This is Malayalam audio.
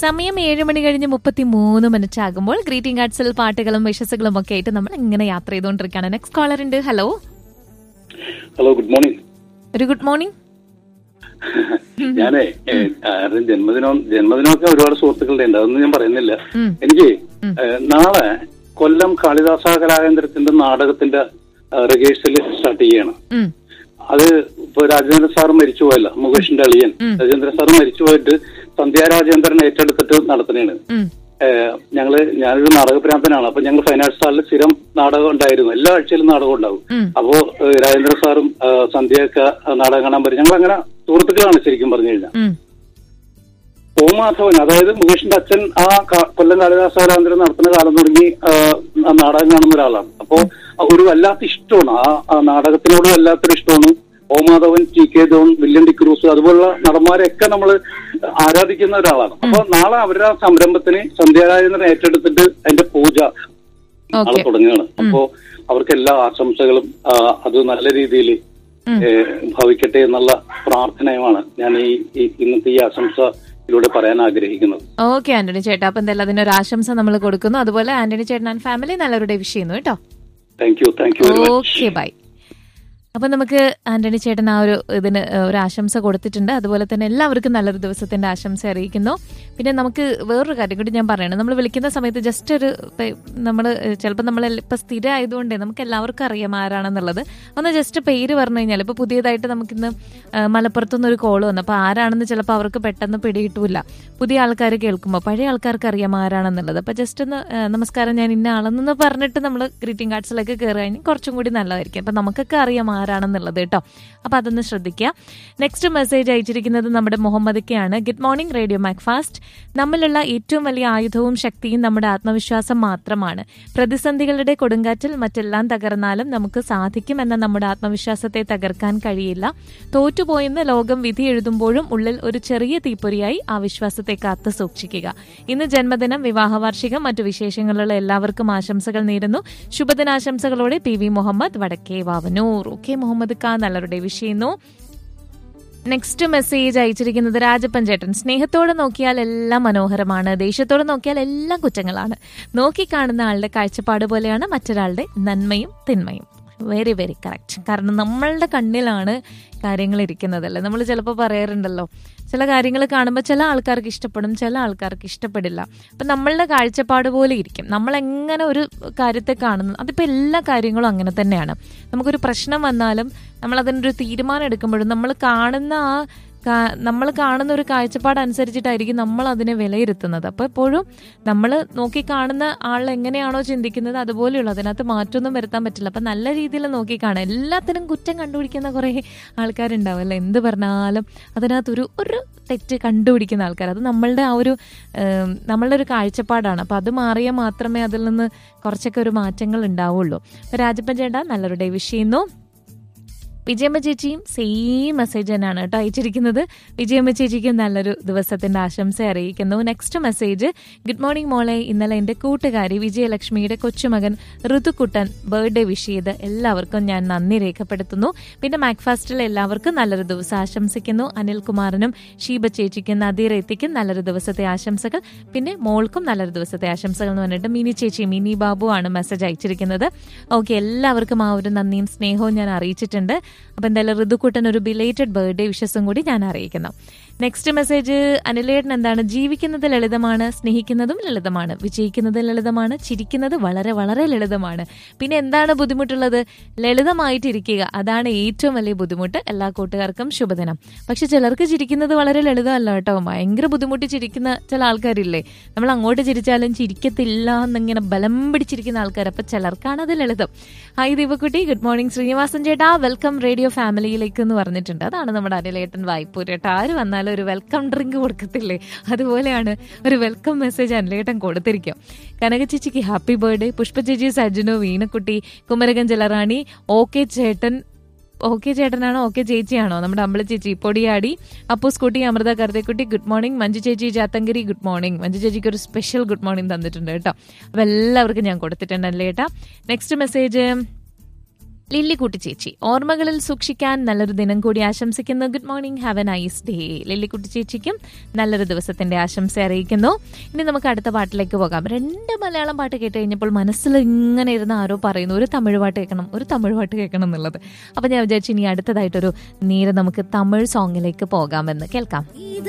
സമയം ഏഴ് മണി കഴിഞ്ഞ് മുപ്പത്തി മൂന്ന് മിനിറ്റ് ആകുമ്പോൾ ഗ്രീറ്റിംഗ് കാർഡ്സിൽ പാട്ടുകളും വിശ്വസുകളും ഒക്കെ ആയിട്ട് നമ്മൾ ഇങ്ങനെ യാത്ര ചെയ്തുകൊണ്ടിരിക്കുകയാണ് നെക്സ്റ്റ് കോളർ ഉണ്ട് ഹലോ ഹലോ ഗുഡ് മോർണിംഗ് ഒരു ഗുഡ് മോർണിംഗ് ഞാനേ ഏ, ആരുടെ ജന്മദിനം ജന്മദിനമൊക്കെ ഒരുപാട് സുഹൃത്തുക്കളുടെ ഉണ്ട് അതൊന്നും ഞാൻ പറയുന്നില്ല ഉം. എനിക്ക് ഏ, നാളെ കൊല്ലം കാളിദാസ കലാകേന്ദ്രത്തിന്റെ നാടകത്തിന്റെ റിഹേഴ്സൽ സ്റ്റാർട്ട് ചെയ്യണം ഉം അത് ഇപ്പൊ രാജേന്ദ്രൻ സാർ മരിച്ചുപോയല്ല മുകേഷിന്റെ അളിയൻ ഉം. രാജേന്ദ്രൻ സാർ മരിച്ചുപോയിട്ട് സന്ധ്യ രാജേന്ദ്രൻ ഏറ്റെടുത്തിട്ട് നടത്തുന്നതാണ് ഉം ഏഹ് ഞങ്ങള് ഞാനൊരു നാടകപ്രാന്തനാണ് അപ്പൊ ഞങ്ങൾ ഫൈൻ ആർട്സ് ഹാളിൽ സ്ഥിരം നാടകം ഉണ്ടായിരുന്നു എല്ലാ ആഴ്ചയിലും നാടകം ഉണ്ടാവും ഉം. അപ്പോ ഏഹ് രാജേന്ദ്ര സാറും ഏഹ് സന്ധ്യയൊക്കെ നാടകം കാണാൻ വരും ഞങ്ങൾ അങ്ങനെ സുഹൃത്തുക്കളാണ് ശരിക്കും പറഞ്ഞു കഴിഞ്ഞാൽ ഉം ഓമാധവൻ അതായത് മുകേഷിന്റെ അച്ഛൻ ആ ക- കൊല്ലം കാളിദാസ കലാന്തരം നടത്തുന്ന കാലം തുടങ്ങി ഏഹ്, ആ നാടകം കാണുന്ന ഒരാളാണ് അപ്പോ ഒരു വല്ലാത്ത ഇഷ്ടമാണ് ആ ആ നാടകത്തിനോട് വല്ലാത്തൊരു ഇഷ്ടമാണ് O Madhavan T K John William D'Cruz അതുപോലുള്ള നടന്മാരെയൊക്കെ നമ്മൾ ആരാധിക്കുന്ന ഒരാളാണ് അപ്പൊ നാളെ അവരുടെ ആ സംരംഭത്തിന് സന്ധ്യാരാജേന്ദ്രൻ ഏറ്റെടുത്തിട്ട് അതിന്റെ പൂജ നാളെ ഓക്കെ തുടങ്ങുകയാണ് അപ്പോ അവർക്ക് എല്ലാ ആശംസകളും ആ, അത് നല്ല രീതിയിൽ ഉം. ഭവിക്കട്ടെ എന്നുള്ള പ്രാർത്ഥനയുമാണ് ഞാൻ ഈ ഈ ഇന്നത്തെ ഈ ആശംസയിലൂടെ പറയാൻ ആഗ്രഹിക്കുന്നത് ഓക്കെ ആന്റണി ചേട്ടാ അപ്പൊ എന്തായാലും അതിനൊരു ആശംസ നമ്മൾ കൊടുക്കുന്നു അതുപോലെ ആന്റണി ചേട്ടൻ ആൻഡ് ഫാമിലി നല്ലവരുടെ വിഷ് ചെയ്യുന്നു കേട്ടോ thank you thank you very much okay bye അപ്പൊ നമുക്ക് ആന്റണി ചേട്ടൻ ആ ഒരു ഇതിന് ഒരു ആശംസ കൊടുത്തിട്ടുണ്ട് അതുപോലെ തന്നെ എല്ലാവർക്കും നല്ലൊരു ദിവസത്തിന്റെ ആശംസ അറിയിക്കുന്നു പിന്നെ നമുക്ക് വേറൊരു കാര്യം കൂടി ഞാൻ പറയണം നമ്മൾ വിളിക്കുന്ന സമയത്ത് ജസ്റ്റ് ഒരു നമ്മൾ ചിലപ്പോൾ നമ്മൾ ഇപ്പൊ സ്ഥിരം ആയതുകൊണ്ടേ നമുക്ക് എല്ലാവർക്കും അറിയാം ആരാണെന്നുള്ളത് ഒന്ന് ജസ്റ്റ് പേര് പറഞ്ഞു കഴിഞ്ഞാൽ ഇപ്പൊ പുതിയതായിട്ട് നമുക്കിന്ന് ആ, മലപ്പുറത്തുനിന്ന് ഒരു കോൾ വന്നു അപ്പൊ ആരാണെന്ന് ചിലപ്പോൾ അവർക്ക് പെട്ടെന്ന് പിടികിട്ടൂല പുതിയ ആൾക്കാർ കേൾക്കുമ്പോൾ പഴയ ആൾക്കാർക്ക് അറിയാം ആരാണെന്നുള്ളത് അപ്പൊ ജസ്റ്റ് ഒന്ന് ആ, നമസ്കാരം ഞാൻ ഇന്ന ആളെന്ന് പറഞ്ഞിട്ട് നമ്മൾ ഗ്രീറ്റിംഗ് കാർഡ്സിലേക്ക് കയറി കഴിഞ്ഞാൽ കുറച്ചും കൂടി നല്ലതായിരിക്കും അപ്പൊ നമുക്കൊക്കെ അറിയാം ആരാണെന്നുള്ളത് കേട്ടോ അപ്പൊ അതൊന്ന് ശ്രദ്ധിക്കുക നെക്സ്റ്റ് മെസ്സേജ് അയച്ചിരിക്കുന്നത് നമ്മുടെ മുഹമ്മദ് കെയാണ് ഗുഡ് മോർണിംഗ് റേഡിയോ മാക്ഫാസ്റ്റ് നമ്മിലുള്ള ഏറ്റവും വലിയ ആയുധവും ശക്തിയും നമ്മുടെ ആത്മവിശ്വാസം മാത്രമാണ് പ്രതിസന്ധികളുടെ കൊടുങ്കാറ്റിൽ മറ്റെല്ലാം തകർന്നാലും നമുക്ക് സാധിക്കും എന്ന നമ്മുടെ ആത്മവിശ്വാസത്തെ തകർക്കാൻ കഴിയില്ല തോറ്റുപോയെന്ന് ലോകം വിധി എഴുതുമ്പോഴും ഉള്ളിൽ ഒരു ചെറിയ തീപ്പൊരിയായി ആ വിശ്വാസത്തെ കാത്തു സൂക്ഷിക്കുക ഇന്ന് ജന്മദിനം വിവാഹ വാർഷികം മറ്റു വിശേഷങ്ങളുള്ള എല്ലാവർക്കും ആശംസകൾ നേരുന്നു ശുഭദിനാശംസകളോടെ പി വി മുഹമ്മദ് വടക്കേ വാവനൂർ ഓക്കെ മുഹമ്മദ് ഖാൻ നല്ലവരുടെ വിഷയുന്നു നെക്സ്റ്റ് മെസ്സേജ് അയച്ചിരിക്കുന്നത് രാജപ്പൻ ചേട്ടൻ സ്നേഹത്തോടെ നോക്കിയാൽ എല്ലാം മനോഹരമാണ് ദേഷ്യത്തോടെ നോക്കിയാൽ എല്ലാം കുറ്റങ്ങളാണ് നോക്കിക്കാണുന്ന ആളുടെ കാഴ്ചപ്പാട് പോലെയാണ് മറ്റൊരാളുടെ നന്മയും തിന്മയും വെരി വെരി കറക്റ്റ് കാരണം നമ്മളുടെ കണ്ണിലാണ് കാര്യങ്ങൾ ഇരിക്കുന്നതല്ലേ നമ്മൾ ചിലപ്പോൾ പറയാറുണ്ടല്ലോ ചില കാര്യങ്ങൾ കാണുമ്പോൾ ചില ആൾക്കാർക്ക് ഇഷ്ടപ്പെടും ചില ആൾക്കാർക്ക് ഇഷ്ടപ്പെടില്ല അപ്പം നമ്മളുടെ കാഴ്ചപ്പാട് പോലെ ഇരിക്കും നമ്മൾ എങ്ങനെ ഒരു കാര്യത്തെ കാണുന്നു അതിപ്പോൾ എല്ലാ കാര്യങ്ങളും അങ്ങനെ തന്നെയാണ് നമുക്കൊരു പ്രശ്നം വന്നാലും നമ്മൾ അതിനൊരു തീരുമാനം എടുക്കുമ്പോഴും നമ്മൾ കാണുന്ന ആ നമ്മൾ കാണുന്ന ഒരു കാഴ്ചപ്പാട് അനുസരിച്ചിട്ടായിരിക്കും നമ്മൾ അതിനെ വിലയിരുത്തുന്നത് അപ്പോൾ എപ്പോഴും നമ്മൾ നോക്കി കാണുന്ന ആൾ എങ്ങനെയാണോ ചിന്തിക്കുന്നത് അതുപോലെയുള്ള അതിനകത്ത് മാറ്റമൊന്നും വരുത്താൻ പറ്റില്ല അപ്പം നല്ല രീതിയിൽ നോക്കി കാണാം എല്ലാത്തിനും കുറ്റം കണ്ടുപിടിക്കുന്ന കുറേ ആൾക്കാരുണ്ടാവും അല്ലേ എന്ത് പറഞ്ഞാലും അതിനകത്തൊരു ഒരു തെറ്റ് കണ്ടുപിടിക്കുന്ന ആൾക്കാർ അത് നമ്മളുടെ ആ ഒരു ഏം, നമ്മളുടെ ഒരു കാഴ്ചപ്പാടാണ് അപ്പം അത് മാറിയാൽ മാത്രമേ അതിൽ നിന്ന് കുറച്ചൊക്കെ ഒരു മാറ്റങ്ങൾ ഉണ്ടാവുള്ളൂ അപ്പോൾ രാജപ്പൻ ചേട്ടാ നല്ലൊരു ഡേ വിഷ് ചെയ്യുന്നു വിജയമ്മ ചേച്ചിയും സെയിം മെസ്സേജ് തന്നെയാണ് കേട്ടോ അയച്ചിരിക്കുന്നത് വിജയമ്മ ചേച്ചിക്ക് നല്ലൊരു ദിവസത്തിന്റെ ആശംസ അറിയിക്കുന്നു നെക്സ്റ്റ് മെസ്സേജ് ഗുഡ് മോർണിംഗ് മോളെ ഇന്നലെ എൻ്റെ കൂട്ടുകാരി വിജയലക്ഷ്മിയുടെ കൊച്ചുമകൻ ഋതുക്കുട്ടൻ ബർത്ത്ഡേ വിഷ് ചെയ്ത് എല്ലാവർക്കും ഞാൻ നന്ദി രേഖപ്പെടുത്തുന്നു പിന്നെ മാക്ഫാസ്റ്റിലെ എല്ലാവർക്കും നല്ലൊരു ദിവസം ആശംസിക്കുന്നു അനിൽകുമാറിനും ഷീബ ചേച്ചിക്കും നദീർ എത്തിക്കും നല്ലൊരു ദിവസത്തെ ആശംസകൾ പിന്നെ മോൾക്കും നല്ലൊരു ദിവസത്തെ ആശംസകൾ എന്ന് പറഞ്ഞിട്ട് മിനി ചേച്ചി മിനി ബാബു ആണ് മെസ്സേജ് അയച്ചിരിക്കുന്നത് ഓക്കെ എല്ലാവർക്കും ആ ഒരു നന്ദിയും സ്നേഹവും ഞാൻ അറിയിച്ചിട്ടുണ്ട് അപ്പം എന്തായാലും ഋതുക്കുട്ടൻ ഒരു ബിലേറ്റഡ് ബർത്ത്ഡേ വിഷസും കൂടി ഞാൻ അറിയിക്കുന്നു നെക്സ്റ്റ് മെസ്സേജ് അനിലേട്ടൻ എന്താണ് ജീവിക്കുന്നത് ലളിതമാണ് സ്നേഹിക്കുന്നതും ലളിതമാണ് വിജയിക്കുന്നത് ലളിതമാണ് ചിരിക്കുന്നത് വളരെ വളരെ ലളിതമാണ് പിന്നെ എന്താണ് ബുദ്ധിമുട്ടുള്ളത് ലളിതമായിട്ടിരിക്കുക അതാണ് ഏറ്റവും വലിയ ബുദ്ധിമുട്ട് എല്ലാ കൂട്ടുകാർക്കും ശുഭദിനം പക്ഷെ ചിലർക്ക് ചിരിക്കുന്നത് വളരെ ലളിതമല്ല കേട്ടോ ഭയങ്കര ബുദ്ധിമുട്ടി ചിരിക്കുന്ന ചില ആൾക്കാരില്ലേ നമ്മൾ അങ്ങോട്ട് ചിരിച്ചാലും ചിരിക്കത്തില്ല എന്നിങ്ങനെ ബലം പിടിച്ചിരിക്കുന്ന ആൾക്കാർ അപ്പൊ ചിലർക്കാണ് അത് ലളിതം ഹായ് ദീപക്കുട്ടി ഗുഡ് മോർണിംഗ് ശ്രീനിവാസൻ ചേട്ടാ വെൽക്കം റേഡിയോ ഫാമിലിയിലേക്ക് എന്ന് പറഞ്ഞിട്ടുണ്ട് അതാണ് നമ്മുടെ അനിലേട്ടൻ വായ്പൂർ ചേട്ടാ ആര് വന്നാലും ഒരു വെൽക്കം ഡ്രിങ്ക് കൊടുക്കത്തില്ലേ അതുപോലെയാണ് ഒരു വെൽക്കം മെസ്സേജ് അനിലേട്ടൻ കൊടുത്തിരിക്കും കനക ചേച്ചിക്ക് ഹാപ്പി ബർത്ത്ഡേ പുഷ്പ ചേച്ചി സജ്ജനു വീണക്കുട്ടി കുമരകൻ ജലറാണി ഓക്കെ ചേട്ടൻ ഓക്കെ ചേട്ടനാണോ ഓക്കെ ചേച്ചിയാണോ നമ്മുടെ അമ്പള ചേച്ചി പൊടിയാടി അപ്പൂസ് കുട്ടി അമൃത കർത്തേക്കുട്ടി ഗുഡ് മോർണിംഗ് മഞ്ജു ചേച്ചി ചാത്തങ്കരി ഗുഡ് മോർണിംഗ് മഞ്ജു ചേച്ചിക്ക് ഒരു സ്പെഷ്യൽ ഗുഡ് മോർണിംഗ് തന്നിട്ടുണ്ട് കേട്ടോ അപ്പൊ എല്ലാവർക്കും ഞാൻ കൊടുത്തിട്ടുണ്ട് അല്ലേ ഏട്ടാ നെക്സ്റ്റ് മെസ്സേജ് ലില്ലിക്കുട്ടി ചേച്ചി ഓർമ്മകളിൽ സൂക്ഷിക്കാൻ നല്ലൊരു ദിനം കൂടി ആശംസിക്കുന്നു good morning have a nice day ലില്ലിക്കുട്ടി ചേച്ചിക്കും നല്ലൊരു ദിവസത്തിന്റെ ആശംസ അറിയിക്കുന്നു ഇനി നമുക്ക് അടുത്ത പാട്ടിലേക്ക് പോകാം രണ്ട് മലയാളം പാട്ട് കേട്ട് കഴിഞ്ഞപ്പോൾ മനസ്സിൽ ഇങ്ങനെ ഇരുന്ന് ആരോ പറയുന്നു ഒരു തമിഴ് പാട്ട് കേൾക്കണം ഒരു തമിഴ് പാട്ട് കേൾക്കണം എന്നുള്ളത് അപ്പൊ ഞാൻ വിചാരിച്ചു ഇനി അടുത്തതായിട്ടൊരു നേരെ നമുക്ക് തമിഴ് സോങ്ങിലേക്ക് പോകാമെന്ന് കേൾക്കാം